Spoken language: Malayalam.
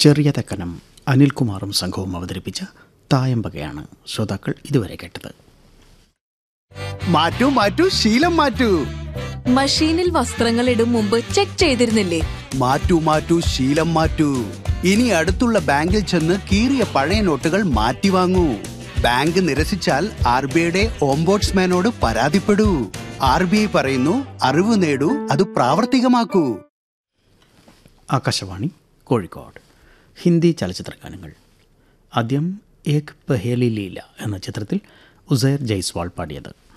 ചെറിയ തെക്കനം അനിൽകുമാറും സംഘവും അവതരിപ്പിച്ച തായമ്പകയാണ് ശ്രോതാക്കൾ ഇതുവരെ കേട്ടത് മാറ്റൂ മാറ്റൂ ശീലം മാറ്റൂ മഷീനിൽ വസ്ത്രങ്ങൾ ഇടും മുമ്പ് ചെക്ക് ചെയ്തിരുന്നില്ലേ മാറ്റൂ മാറ്റൂ ശീലം മാറ്റൂ ഇനി അടുത്തുള്ള ബാങ്കിൽ ചെന്ന് കീറിയ പഴയ നോട്ടുകൾ മാറ്റി വാങ്ങൂ ബാങ്ക് നിരസിച്ചാൽ ആർ ബി ഐയുടെ ഓംബോട്സ്മാനോട് പരാതിപ്പെടൂ ആർ ബി ഐ പറയുന്നു അറിവ് നേടൂ അത് പ്രാവർത്തികമാക്കൂ ആകാശവാണി കോഴിക്കോട് ഹിന്ദി ചലച്ചിത്ര ഗാനങ്ങൾ ആദ്യം ഏക് പഹേലി ലീല എന്ന ചിത്രത്തിൽ ഉസൈർ ജയ്സ്വാൾ പാടിയത്